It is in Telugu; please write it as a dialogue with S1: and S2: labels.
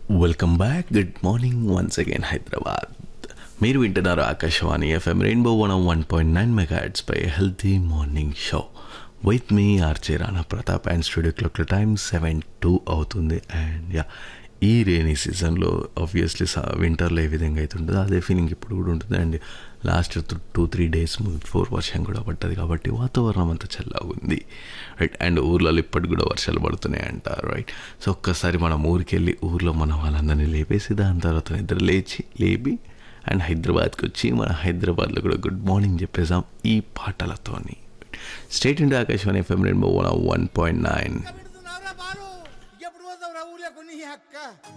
S1: welcome back good morning once again Hyderabad మీరు వింటున్నారు Akashvani FM rainbow one one point nine mega పై healthy morning show with me ఆర్చే Rana Pratap and studio clock time seven two అవుతుంది అండ్ యా ఈ రేనీ సీజన్లో ఆబ్వియస్లీ వింటర్లో ఏ విధంగా అయితే ఉంటుందో అదే ఫీలింగ్ ఇప్పుడు కూడా ఉంటుంది and last two three days four వర్షం కూడా పడ్డది కాబట్టి వాతావరణం అంతా చల్లగా ఉంది రైట్ అండ్ ఊర్లలో ఇప్పటికి కూడా వర్షాలు పడుతున్నాయి అంటారు రైట్ సో ఒక్కసారి మనం ఊరికి వెళ్ళి ఊర్లో మన వాళ్ళందరినీ లేపేసి దాని తర్వాత నిద్ర లేచి లేపి అండ్ హైదరాబాద్కి వచ్చి మన హైదరాబాద్లో కూడా గుడ్ మార్నింగ్ చెప్పేసాం ఈ పాటలతోని స్టేట్ ఇండియా ఆకాశవాణి ఎఫ్ఎం రెండు వన్ వన్ పాయింట్ నైన్
S2: పెడుతున్నావురా బాలు ఎప్పుడు పోతావురా ఊర్లో కొన్ని అక్క